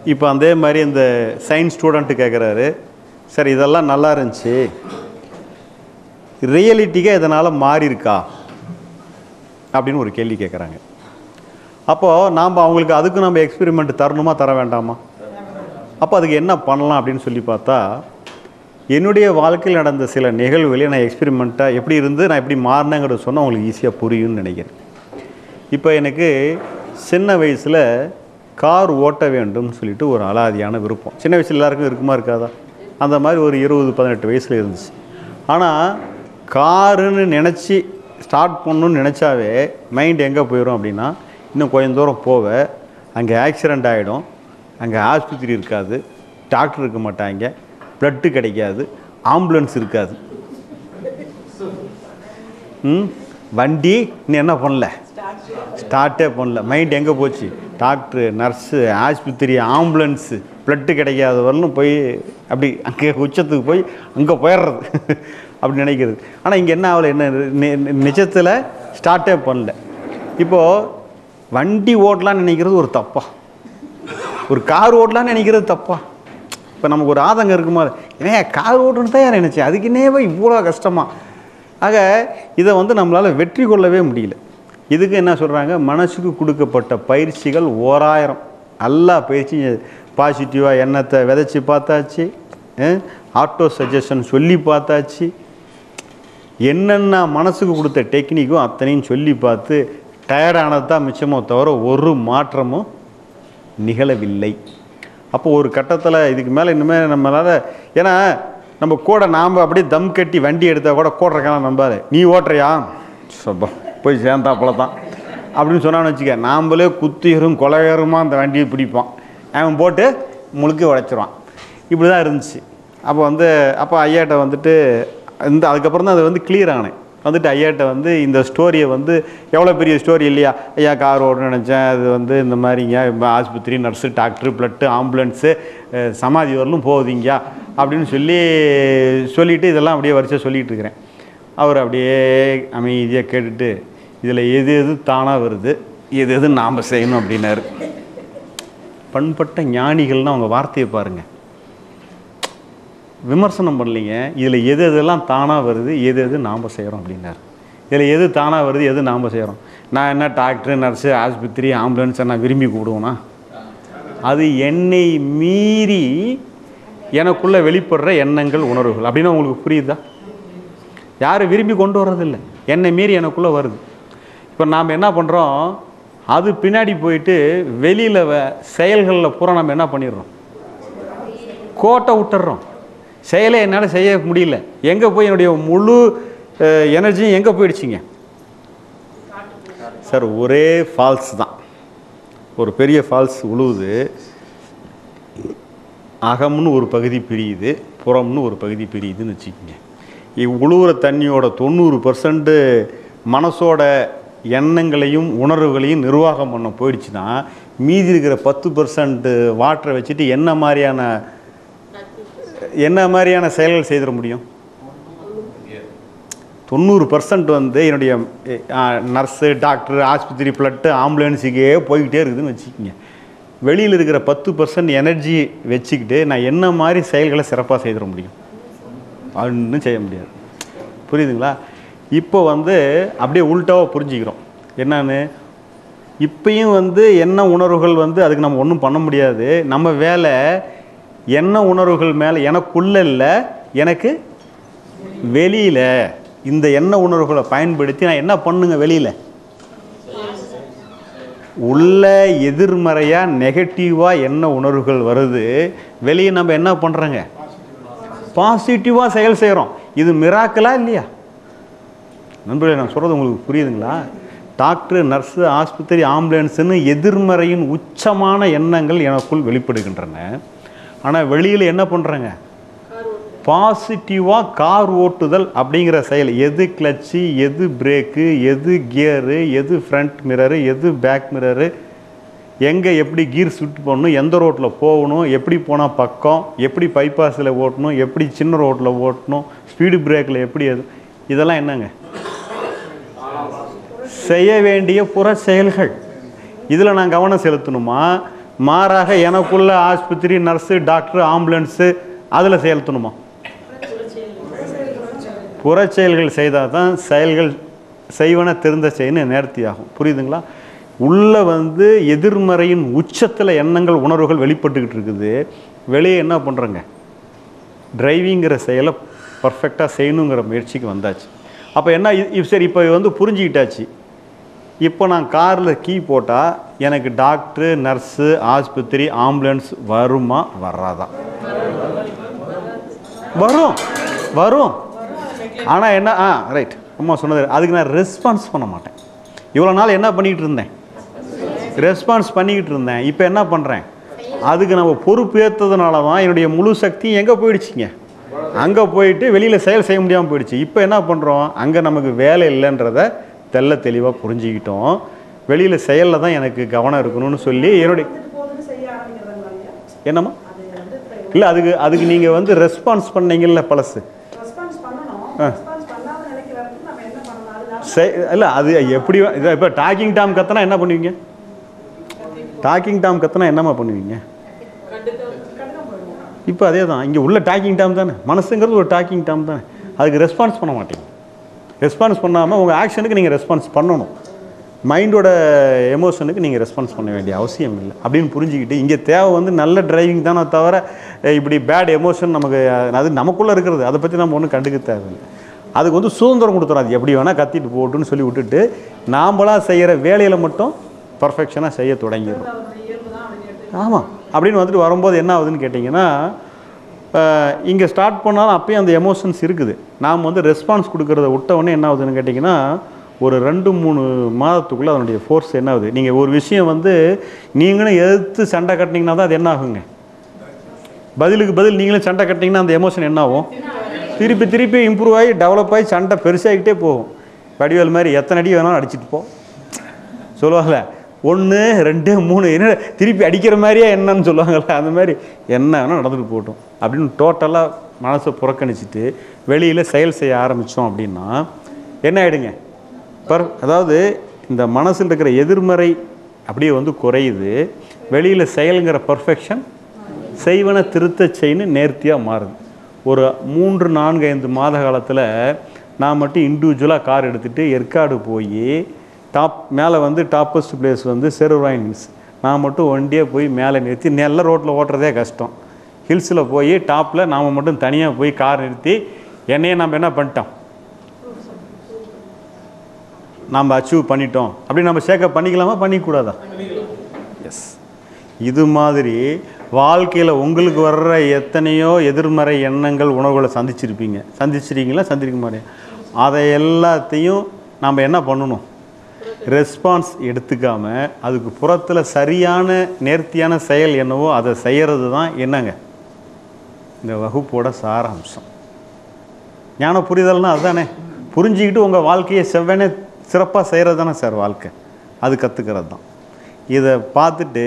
இப்போ அதே மாதிரி இந்த சயின்ஸ் ஸ்டூடெண்ட்டு கேட்குறாரு சார் இதெல்லாம் நல்லா இருந்துச்சு ரியாலிட்டிக்காக இதனால் மாறி இருக்கா அப்படின்னு ஒரு கேள்வி கேட்குறாங்க அப்போது நாம் அவங்களுக்கு அதுக்கு நம்ம எக்ஸ்பெரிமெண்ட் தரணுமா தர வேண்டாமா அப்போ அதுக்கு என்ன பண்ணலாம் அப்படின்னு சொல்லி பார்த்தா என்னுடைய வாழ்க்கையில் நடந்த சில நிகழ்வுகளை நான் எக்ஸ்பெரிமெண்ட்டாக எப்படி இருந்து நான் எப்படி மாறினேங்கிறத சொன்னால் உங்களுக்கு ஈஸியாக புரியும்னு நினைக்கிறேன் இப்போ எனக்கு சின்ன வயசில் கார் ஓட்ட வேண்டும்னு சொல்லிட்டு ஒரு அலாதியான விருப்பம் சின்ன வயசில் எல்லாருக்கும் இருக்குமா இருக்காதா அந்த மாதிரி ஒரு இருபது பதினெட்டு வயசில் இருந்துச்சு ஆனால் காருன்னு நினச்சி ஸ்டார்ட் பண்ணணும்னு நினச்சாவே மைண்ட் எங்கே போயிடும் அப்படின்னா இன்னும் கொஞ்சம் தூரம் போவ அங்கே ஆக்சிடெண்ட் ஆகிடும் அங்கே ஆஸ்பத்திரி இருக்காது டாக்டர் இருக்க மாட்டாங்க ப்ளட்டு கிடைக்காது ஆம்புலன்ஸ் இருக்காது ம் வண்டி இன்னும் என்ன பண்ணல ஸ்டார்ட்டே பண்ணல மைண்ட் எங்கே போச்சு டாக்டரு நர்ஸு ஆஸ்பத்திரி ஆம்புலன்ஸு ப்ளட்டு கிடைக்காத வரலும் போய் அப்படி அங்கே உச்சத்துக்கு போய் அங்கே போயிடுறது அப்படி நினைக்கிறது ஆனால் இங்கே என்ன ஆகலை என்ன நி- நி- நிஜத்தில் ஸ்டார்ட்டே பண்ணல இப்போது வண்டி ஓட்டலாம்னு நினைக்கிறது ஒரு தப்பா ஒரு கார் ஓட்டலாம்னு நினைக்கிறது தப்பா இப்போ நமக்கு ஒரு ஆதங்கம் இருக்குமா ஏன் கார் ஓட்டுன்னு தான் யார் நினச்சேன் அதுக்கு என்னவே இவ்வளோ கஷ்டமா ஆக இதை வந்து நம்மளால் வெற்றி கொள்ளவே முடியல இதுக்கு என்ன சொல்கிறாங்க மனசுக்கு கொடுக்கப்பட்ட பயிற்சிகள் ஓராயிரம் எல்லா பயிற்சி பாசிட்டிவாக எண்ணத்தை விதைச்சி பார்த்தாச்சு ஆட்டோ சஜஷன் சொல்லி பார்த்தாச்சு என்னென்ன மனசுக்கு கொடுத்த டெக்னிக்கும் அத்தனையும் சொல்லி பார்த்து டயர்டானது தான் மிச்சமோ தவிர ஒரு மாற்றமும் நிகழவில்லை அப்போ ஒரு கட்டத்தில் இதுக்கு மேலே இனிமேல் நம்மளால் ஏன்னா நம்ம கூட நாம் அப்படியே தம் கட்டி வண்டி எடுத்தால் கூட கோட்டுறக்கான நம்பாது நீ ஓட்டுறியா சப்பா போய் சேர்ந்தாப்புல தான் அப்படின்னு சொன்னான்னு வச்சுக்க நாம்பளே குத்திகரும் கொலைகரமாக அந்த வண்டியை பிடிப்பான் அவன் போட்டு முழுக்க உடைச்சிருவான் இப்படி தான் இருந்துச்சு அப்போ வந்து அப்போ ஐயாட்ட வந்துட்டு இந்த அதுக்கப்புறம் தான் அது வந்து கிளியர் ஆனேன் வந்துட்டு ஐயாட்ட வந்து இந்த ஸ்டோரியை வந்து எவ்வளோ பெரிய ஸ்டோரி இல்லையா ஐயா கார் ஓடணும்னு நினச்சேன் அது வந்து இந்த மாதிரிங்க இப்ப ஆஸ்பத்திரி நர்ஸு டாக்டரு ப்ளட்டு ஆம்புலன்ஸு அஹ், சமாதி வரலும் போகுதீங்க அப்படின்னு சொல்லி சொல்லிவிட்டு இதெல்லாம் அப்படியே வரிசை சொல்லிகிட்டு இருக்கிறேன் அவர் அப்படியே அமைதியாக கேட்டுட்டு இதில் எது எது தானாக வருது எது எது நாம் செய்யணும் அப்படின்னாரு பண்பட்ட ஞானிகள்னு அவங்க வார்த்தையை பாருங்கள் விமர்சனம் பண்ணலைங்க இதில் எது எதெல்லாம் தானாக வருது எது எது நாம் செய்கிறோம் அப்படின்னாரு இதில் எது தானாக வருது எது நாம் செய்கிறோம் நான் என்ன டாக்டர் நர்ஸு ஆஸ்பத்திரி ஆம்புலன்ஸ் நான் விரும்பி கூப்பிடுவேனா அது என்னை மீறி எனக்குள்ளே வெளிப்படுற எண்ணங்கள் உணர்வுகள் அப்படின்னு உங்களுக்கு புரியுதா யாரும் விரும்பி கொண்டு வர்றதில்ல என்னை மீறி எனக்குள்ளே வருது இப்போ நாம் என்ன பண்ணுறோம் அது பின்னாடி போயிட்டு வெளியில் செயல்களில் பூரா நம்ம என்ன பண்ணிடுறோம் கோட்டை விட்டுறோம் செயலை என்னால் செய்ய முடியல எங்கே போய் என்னுடைய முழு எனர்ஜியும் எங்கே போயிடுச்சிங்க சார் ஒரே ஃபால்ஸ் தான் ஒரு பெரிய ஃபால்ஸ் உழுவுது அகம்னு ஒரு பகுதி பிரியுது புறம்னு ஒரு பகுதி பிரியுதுன்னு வச்சுக்கோங்க இவ் உழுவுற தண்ணியோட தொண்ணூறு பர்சன்ட் மனசோட எண்ணங்களையும் உணர்வுகளையும் நிர்வாகம் பண்ண போயிடுச்சுன்னா மீதி இருக்கிற பத்து பர்சன்ட் வாட்டரை வச்சுட்டு என்ன மாதிரியான என்ன மாதிரியான செயல்கள் செய்திட முடியும் தொண்ணூறு பர்சன்ட் வந்து என்னுடைய நர்ஸு டாக்டர் ஆஸ்பத்திரி ப்ளட்டு ஆம்புலன்ஸுக்கே போய்கிட்டே இருக்குதுன்னு வச்சுக்கோங்க வெளியில் இருக்கிற பத்து பர்சன்ட் எனர்ஜி வச்சுக்கிட்டு நான் என்ன மாதிரி செயல்களை சிறப்பாக செய்திட முடியும் ஒன்றும் செய்ய முடியாது புரியுதுங்களா இப்போ வந்து அப்படியே உள்டாவாக புரிஞ்சுக்கிறோம் என்னன்னு இப்பயும் வந்து என்ன உணர்வுகள் வந்து அதுக்கு நம்ம ஒன்றும் பண்ண முடியாது நம்ம வேலை என்ன உணர்வுகள் மேலே எனக்குள்ள இல்லை எனக்கு வெளியில் இந்த எண்ண உணர்வுகளை பயன்படுத்தி நான் என்ன பண்ணுங்க வெளியில் உள்ள எதிர்மறையாக நெகட்டிவாக என்ன உணர்வுகள் வருது வெளியே நம்ம என்ன பண்ணுறோங்க பாசிட்டிவாக செயல் செய்கிறோம் இது மிராக்கலா இல்லையா நண்பர்களே நான் சொல்கிறது உங்களுக்கு புரியுதுங்களா டாக்டர் நர்ஸு ஆஸ்பத்திரி ஆம்புலன்ஸுன்னு எதிர்மறையின் உச்சமான எண்ணங்கள் எனக்குள் வெளிப்படுகின்றன ஆனால் வெளியில் என்ன பண்ணுறேங்க பாசிட்டிவாக கார் ஓட்டுதல் அப்படிங்கிற செயல் எது கிளச்சு எது பிரேக்கு எது கியரு எது ஃப்ரண்ட் மிரரு எது பேக் மிரரு எங்கே எப்படி கீர் சுட்டு போடணும் எந்த ரோட்டில் போகணும் எப்படி போனால் பக்கம் எப்படி பைபாஸில் ஓட்டணும் எப்படி சின்ன ரோட்டில் ஓட்டணும் ஸ்பீடு பிரேக்கில் எப்படி எது இதெல்லாம் என்னங்க செய்ய வேண்டிய புற செயல்கள் இதில் நான் கவனம் செலுத்தணுமா மாறாக எனக்குள்ள ஆஸ்பத்திரி நர்ஸு டாக்டர் ஆம்புலன்ஸு அதில் செயல்த்தணுமா புறச்செயல்கள் செய்தால் தான் செயல்கள் செய்வன திருந்த செய்யணும் நேர்த்தியாகும் புரியுதுங்களா உள்ள வந்து எதிர்மறையின் உச்சத்தில் எண்ணங்கள் உணர்வுகள் வெளிப்பட்டுக்கிட்டு இருக்குது வெளியே என்ன பண்ணுறங்க டிரைவிங்கிற செயலை பர்ஃபெக்டாக செய்யணுங்கிற முயற்சிக்கு வந்தாச்சு அப்போ என்ன இ- இ- சரி இப்போ வந்து புரிஞ்சுக்கிட்டாச்சு இப்போ நான் காரில் கீ போட்டால் எனக்கு டாக்டரு நர்ஸு ஆஸ்பத்திரி ஆம்புலன்ஸ் வருமா வராதா வரும் வரும் ஆனால் என்ன ஆ ரைட் அம்மா சொன்னது அதுக்கு நான் ரெஸ்பான்ஸ் பண்ண மாட்டேன் இவ்வளோ நாள் என்ன பண்ணிக்கிட்டு இருந்தேன் ரெஸ்பான்ஸ் பண்ணிக்கிட்டு இருந்தேன் இப்போ என்ன பண்ணுறேன் அதுக்கு நம்ம பொறுப்பேற்றதுனால தான் என்னுடைய முழு சக்தி எங்கே போயிடுச்சுங்க அங்கே போயிட்டு வெளியில் செயல் செய்ய முடியாமல் போயிடுச்சு இப்போ என்ன பண்ணுறோம் அங்கே நமக்கு வேலை இல்லைன்றத தெள்ள தெளிவாக புரிஞ்சுக்கிட்டோம் வெளியில் செயலில் தான் எனக்கு கவனம் இருக்கணும்னு சொல்லி என்னுடைய போதுன்னு செய்ய ஆரம்பிக்கிறதாங்களா ஐயா என்னம்மா அது வந்து இல்லை அதுக்கு அதுக்கு நீங்கள் வந்து ரெஸ்பான்ஸ் பண்ணீங்கல்ல பழசு ரெஸ்பான்ஸ் பண்ணணும் ரெஸ்பான்ஸ் பண்ணாத நிலைக்கு வரதுக்கு நம்ம என்ன பண்ணணும் அதனால செய் இல்லை அது எப்படி இதை இப்போ டாக்கிங் டாம் கத்துனா என்ன பண்ணுவீங்க டாக்கிங் டாம் கத்துனா என்னம்மா பண்ணுவீங்க கடிதம் போயிடுவோம் இப்போ அதே தான் இங்கே உள்ள டாக்கிங் டாம் தானே மனசுங்கிறது ஒரு டாக்கிங் டாம் தானே அதுக்கு ரெஸ்பான்ஸ் பண்ண மாட்டீங்க ரெஸ்பான்ஸ் பண்ணாமல் உங்கள் ஆக்ஷனுக்கு நீங்கள் ரெஸ்பான்ஸ் பண்ணணும் மைண்டோட எமோஷனுக்கு நீங்கள் ரெஸ்பான்ஸ் பண்ண வேண்டிய அவசியம் இல்லை அப்படின்னு புரிஞ்சுக்கிட்டு இங்கே தேவை வந்து நல்ல டிரைவிங் தானே தவிர அஹ், இப்படி பேட் எமோஷன் நமக்கு அஹ், அது நமக்குள்ளே இருக்கிறது அதை பற்றி நம்ம ஒன்றும் கண்டுக்க தேவையில்லை அதுக்கு வந்து சுதந்திரம் கொடுத்துரும் அது எப்படி வேணால் கத்திட்டு போட்டுன்னு சொல்லி விட்டுட்டு நாம்பளாக செய்கிற வேலையில் மட்டும் பர்ஃபெக்ஷனாக செய்ய தொடங்கிடும் அவருடைய இயல்பு தான் அப்படி எடுத்து ஆமாம் அப்படின்னு வந்துட்டு வரும்போது என்ன ஆகுதுன்னு கேட்டிங்கன்னா இங்கே ஸ்டார்ட் பண்ணாலும் அப்பயும் அந்த எமோஷன்ஸ் இருக்குது நாம் வந்து ரெஸ்பான்ஸ் கொடுக்கறத விட்ட உடனே என்ன ஆகுதுன்னு கேட்டிங்கன்னா ஒரு ரெண்டு மூணு மாதத்துக்குள்ளே அதனுடைய ஃபோர்ஸ் என்ன ஆகுது நீங்கள் ஒரு விஷயம் வந்து நீங்களும் எதிர்த்து சண்டை கட்டினீங்கன்னா தான் அது என்ன ஆகுங்க பதிலுக்கு பதில் நீங்களும் சண்டை கட்டினீங்கன்னா அந்த எமோஷன் என்ன ஆகும் திருப்பி திருப்பி இம்ப்ரூவ் ஆகி டெவலப் ஆகி சண்டை பெருசாகிக்கிட்டே போகும் வடிவேல் மாதிரி எத்தனை அடி வேணாலும் அடிச்சிட்டு போ சொல்லுவாங்கல்ல ஒன்று ரெண்டு மூணு என்ன திருப்பி அடிக்கிற மாதிரியே என்னன்னு சொல்லுவாங்கல்ல அந்த மாதிரி என்ன வேணால் நடந்துட்டு போகட்டும் அப்படின்னு டோட்டலாக மனசை புறக்கணிச்சிட்டு வெளியில் செயல் செய்ய ஆரம்பித்தோம் அப்படின்னா என்ன ஆகிடுங்க பர் அதாவது இந்த மனசில் இருக்கிற எதிர்மறை அப்படியே வந்து குறையுது வெளியில் செயலுங்கிற பர்ஃபெக்ஷன் செய்வன திருத்த செய்யணும் நேர்த்தியாக மாறுது ஒரு மூன்று நான்கு ஐந்து மாத காலத்தில் நான் மட்டும் இண்டிவிஜுவலாக கார் எடுத்துகிட்டு ஏற்காடு போய் டாப் மேலே வந்து டாப்பஸ்ட் பிளேஸ் வந்து செருவாயின் ஹில்ஸ் நான் மட்டும் ஒண்டியே போய் மேலே நிறுத்தி நல்ல ரோட்டில் ஓட்டுறதே கஷ்டம் ஹில்ஸில் போய் டாப்பில் நாம் மட்டும் தனியாக போய் கார் நிறுத்தி என்னையே நம்ம என்ன பண்ணிட்டோம் நாம் அச்சீவ் பண்ணிட்டோம் அப்படி நம்ம சேக்கப் பண்ணிக்கலாமா பண்ணிக்கூடாதா எஸ் இது மாதிரி வாழ்க்கையில் உங்களுக்கு வர்ற எத்தனையோ எதிர்மறை எண்ணங்கள் உணர்வுகளை சந்திச்சிருப்பீங்க சந்திச்சிருக்கீங்களா சந்திருக்க மாட்டேன் அதை எல்லாத்தையும் நாம் என்ன பண்ணணும் ரெஸ்பான்ஸ் எடுத்துக்காம அதுக்கு புறத்தில் சரியான நேர்த்தியான செயல் என்னவோ அதை செய்கிறது தான் என்னங்க இந்த வகுப்போட சாராம்சம் ஞான புரிதல்னா அதுதானே புரிஞ்சுக்கிட்டு உங்கள் வாழ்க்கையை செவ்வனே சிறப்பாக செய்கிறது தானே சார் வாழ்க்கை அது கற்றுக்கிறது தான் இதை பார்த்துட்டு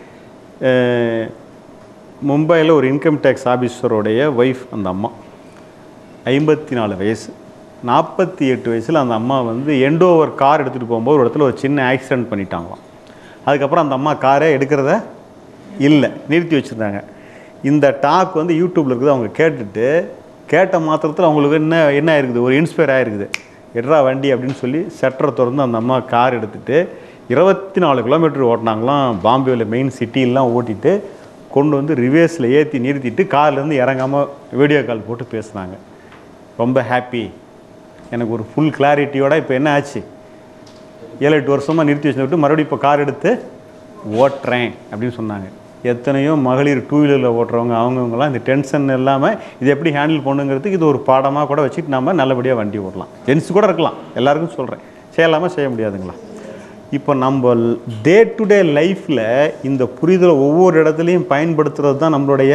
அஹ், மும்பையில் ஒரு இன்கம் டேக்ஸ் ஆஃபீஸருடைய ஒய்ஃப் அந்த அம்மா ஐம்பத்தி நாலு வயசு நாற்பத்தி எட்டு வயசில் அந்த அம்மா வந்து எண்டோவர் கார் எடுத்துகிட்டு போகும்போது ஒரு இடத்துல ஒரு சின்ன ஆக்சிடென்ட் பண்ணிட்டாங்களாம் அதுக்கப்புறம் அந்த அம்மா காரே எடுக்கிறத இல்லை நிறுத்தி வச்சுருந்தாங்க இந்த டாக் வந்து யூடியூப்பில் இருக்குது அவங்க கேட்டுட்டு கேட்ட மாத்திரத்தில் அவங்களுக்கு என்ன என்ன ஆயிருக்குது ஒரு இன்ஸ்பயர் ஆயிருக்குது எட்ரா வண்டி அப்படின்னு சொல்லி ஷட்டரை திறந்து அந்த அம்மா கார் எடுத்துகிட்டு இருபத்தி நாலு கிலோமீட்டர் ஓட்டினாங்களாம் பாம்பேவில் மெயின் சிட்டிலாம் ஓட்டிட்டு கொண்டு வந்து ரிவேஸில் ஏற்றி நிறுத்திட்டு கார்லேருந்து இறங்காமல் வீடியோ கால் போட்டு பேசுனாங்க ரொம்ப ஹாப்பி எனக்கு ஒரு ஃபுல் கிளாரிட்டியோட இப்போ என்ன ஆச்சு ஏழு எட்டு வருஷமாக நிறுத்தி வச்சுட்டு மறுபடியும் இப்போ கார் எடுத்து ஓட்டுறேன் அப்படின்னு சொன்னாங்க எத்தனையோ மகளிர் டூ வீலரில் ஓட்டுறவங்க அவங்கவுங்களாம் இந்த டென்ஷன் இல்லாமல் இது எப்படி ஹேண்டில் பண்ணுங்கிறதுக்கு இது ஒரு பாடமாக கூட வச்சுட்டு நம்ம நல்லபடியாக வண்டி ஓட்டலாம் ஜென்ஸ் கூட இருக்கலாம் எல்லாருக்கும் சொல்கிறேன் செய்யலாமா செய்ய முடியாதுங்களா இப்போ நம்ம டே டு டே லைஃப்பில் இந்த புரிதலை ஒவ்வொரு இடத்துலையும் பயன்படுத்துறது தான் நம்மளுடைய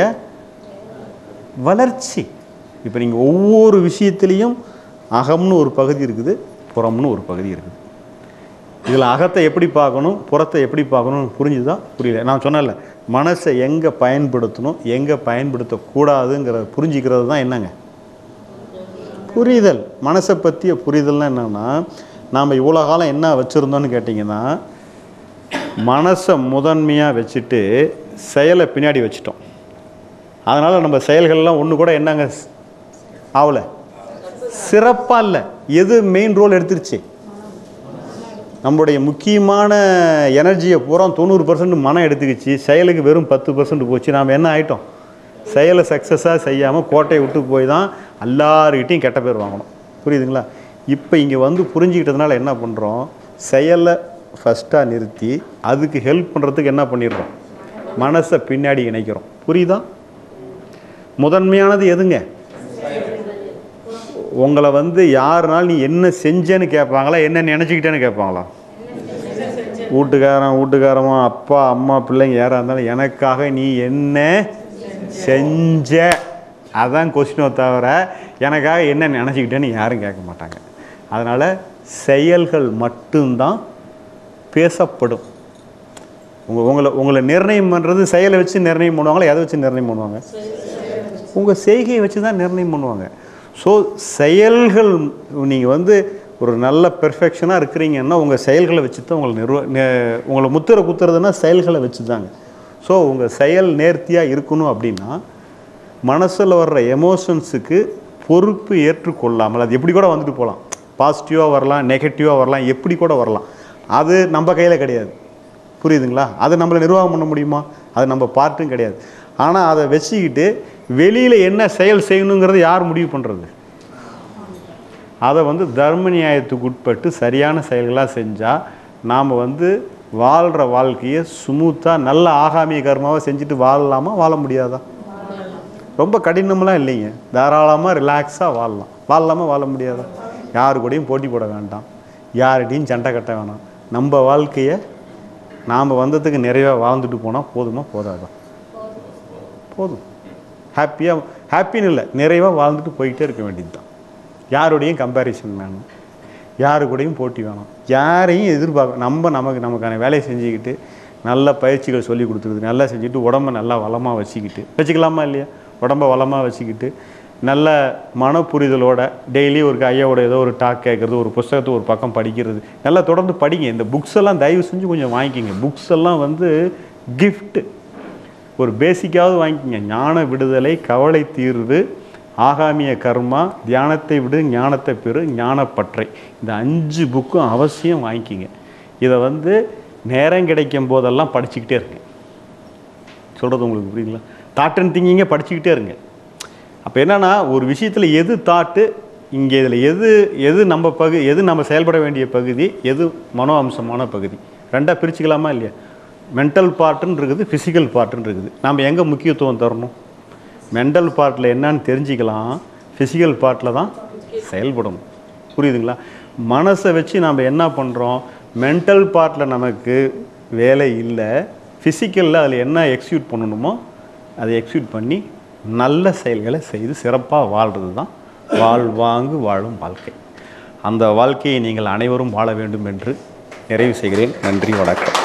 வளர்ச்சி இப்போ நீங்கள் ஒவ்வொரு விஷயத்துலேயும் அகம்னு ஒரு பகுதி இருக்குது புறம்னு ஒரு பகுதி இருக்குது இதில் அகத்தை எப்படி பார்க்கணும் புறத்தை எப்படி பார்க்கணும் புரிஞ்சுதா புரியல நான் சொன்னேன்ல மனசை எங்கே பயன்படுத்தணும் எங்கே பயன்படுத்தக்கூடாதுங்கிறத புரிஞ்சுக்கிறது தான் என்னங்க புரிதல் மனசை பற்றிய புரிதல்னா என்னென்னா நாம் இவ்வளோ காலம் என்ன வச்சுருந்தோன்னு கேட்டிங்கன்னா மனசை முதன்மையாக வச்சுட்டு செயலை பின்னாடி வச்சிட்டோம் அதனால் நம்ம செயல்கள்லாம் ஒன்று கூட என்னங்க ஆகலை சிறப்பாக இல்லை எது மெயின் ரோல் எடுத்துருச்சு நம்மளுடைய முக்கியமான எனர்ஜியை பூரா தொண்ணூறு பர்சன்ட் மனம் எடுத்துக்கிச்சு செயலுக்கு வெறும் பத்து பர்சன்ட் போச்சு நாம் என்ன ஆயிட்டோம் செயலை சக்ஸஸாக செய்யாமல் கோட்டையை விட்டு போய் தான் எல்லாருக்கிட்டையும் கெட்ட பேர் வாங்கணும் புரியுதுங்களா இப்போ இங்கே வந்து புரிஞ்சுக்கிட்டதுனால என்ன பண்ணுறோம் செயலை ஃபஸ்ட்டாக நிறுத்தி அதுக்கு ஹெல்ப் பண்ணுறதுக்கு என்ன பண்ணிடுறோம் மனசை பின்னாடி இணைக்கிறோம் புரியுதா முதன்மையானது எதுங்க உங்களை வந்து யாருனாலும் நீ என்ன செஞ்சேன்னு கேட்பாங்களா என்ன நினச்சிக்கிட்டேன்னு கேட்பாங்களா வீட்டுக்காரன் வீட்டுக்காரமா அப்பா அம்மா பிள்ளைங்க யாராக இருந்தாலும் எனக்காக நீ என்ன செஞ்ச அதான் கொஸ்டினோ தவிர எனக்காக என்ன நினச்சிக்கிட்டேன்னு யாரும் கேட்க மாட்டாங்க அதனால் செயல்கள் மட்டும்தான் பேசப்படும் உங்கள் உங்களை உங்களை நிர்ணயம் பண்ணுறது செயலை வச்சு நிர்ணயம் பண்ணுவாங்களா எதை வச்சு நிர்ணயம் பண்ணுவாங்க உங்கள் செய்கையை வச்சு தான் நிர்ணயம் பண்ணுவாங்க ஸோ செயல்கள் நீங்கள் வந்து ஒரு நல்ல பெர்ஃபெக்ஷனாக இருக்கிறீங்கன்னா உங்கள் செயல்களை வச்சு தான் உங்களை நிர்வ நே- உங்களை முத்திரை குத்துறதுன்னா செயல்களை வச்சு தாங்க ஸோ உங்கள் செயல் நேர்த்தியாக இருக்கணும் அப்படின்னா மனசில் வர்ற எமோஷன்ஸுக்கு பொறுப்பு ஏற்றுக்கொள்ளாமல் அது எப்படி கூட வந்துட்டு போகலாம் பாசிட்டிவாக வரலாம் நெகட்டிவாக வரலாம் எப்படி கூட வரலாம் அது நம்ம கையில் கிடையாது புரியுதுங்களா அதை நம்மளை நிர்வாகம் பண்ண முடியுமா அது நம்ம பார்ட்டும் கிடையாது ஆனால் அதை வச்சுக்கிட்டு வெளியில் என்ன செயல் செய்யணுங்கிறத யார் முடிவு பண்ணுறது அதை வந்து தர்ம நியாயத்துக்கு உட்பட்டு சரியான செயல்களாக செஞ்சால் நாம் வந்து வாழ்கிற வாழ்க்கையை ஸ்மூத்தாக நல்ல ஆகாமிய கர்மாவை செஞ்சுட்டு வாழலாமா வாழ முடியாதா ரொம்ப கடினமெல்லாம் இல்லைங்க தாராளமாக ரிலாக்ஸாக வாழலாம் வாழலாமா வாழ முடியாதா யாரு கூடயும் போட்டி போட வேண்டாம் யார்கிட்டையும் சண்டை கட்ட வேணாம் நம்ம வாழ்க்கையை நாம் வந்ததுக்கு நிறைவாக வாழ்ந்துட்டு போனால் போதுமா போதாதா போதும் ஹாப்பியாக ஹாப்பின்னு இல்லை நிறைவாக வாழ்ந்துட்டு போயிட்டே இருக்க வேண்டியது தான் யாரோடையும் கம்பேரிசன் வேணும் யாரு கூடயும் போட்டி வேணும் யாரையும் எதிர்பார்க்க நம்ம நமக்கு நமக்கான வேலையை செஞ்சுக்கிட்டு நல்ல பயிற்சிகள் சொல்லி கொடுத்துருது நல்லா செஞ்சுட்டு உடம்ப நல்லா வளமாக வச்சுக்கிட்டு வச்சுக்கலாமா இல்லையா உடம்ப வளமாக வச்சுக்கிட்டு நல்ல மன புரிதலோட டெய்லி ஒரு ஐயாவோட ஏதோ ஒரு டாக் கேட்குறது ஒரு புஸ்தகத்தை ஒரு பக்கம் படிக்கிறது நல்லா தொடர்ந்து படிங்க இந்த புக்ஸ் எல்லாம் தயவு செஞ்சு கொஞ்சம் வாங்கிக்கிங்க புக்ஸ் எல்லாம் வந்து gift ஒரு பேசிக்காவது வாங்கிக்கங்க ஞான விடுதலை கவலை தீர்வு ஆகாமிய கர்மா தியானத்தை விடு ஞானத்தை பெறு ஞானப்பற்றை இந்த அஞ்சு புக்கும் அவசியம் வாங்கிக்கிங்க இதை வந்து நேரம் கிடைக்கும் போதெல்லாம் படிச்சுக்கிட்டே இருங்க சொல்கிறது உங்களுக்கு புரியுங்களா தாட் அண்ட் திங்கிங்கை படிச்சுக்கிட்டே இருங்க அப்போ என்னன்னா ஒரு விஷயத்தில் எது தாட்டு இங்கே இதில் எது எது நம்ம பகு எது நம்ம செயல்பட வேண்டிய பகுதி எது மனோ அம்சமான பகுதி ரெண்டாக பிரிச்சுக்கலாமா இல்லையா மென்டல் பார்ட்டுன்னு இருக்குது ஃபிசிக்கல் பார்ட்டுன்னு இருக்குது நம்ம எங்கே முக்கியத்துவம் தரணும் மென்டல் பார்ட்டில் என்னன்னு தெரிஞ்சுக்கலாம் ஃபிசிக்கல் பார்ட்டில் தான் செயல்படணும் புரியுதுங்களா மனசை வச்சு நாம் என்ன பண்ணுறோம் மென்டல் பார்ட்டில் நமக்கு வேலை இல்லை ஃபிசிக்கலில் அதில் என்ன எக்ஸிக்யூட் பண்ணணுமோ அதை எக்ஸிக்யூட் பண்ணி நல்ல செயல்களை செய்து சிறப்பாக வாழ்கிறது தான் வாழ்வாங்கு வாழும் வாழ்க்கை அந்த வாழ்க்கையை நீங்கள் அனைவரும் வாழ வேண்டும் என்று நிறைவு செய்கிறேன் நன்றி வணக்கம்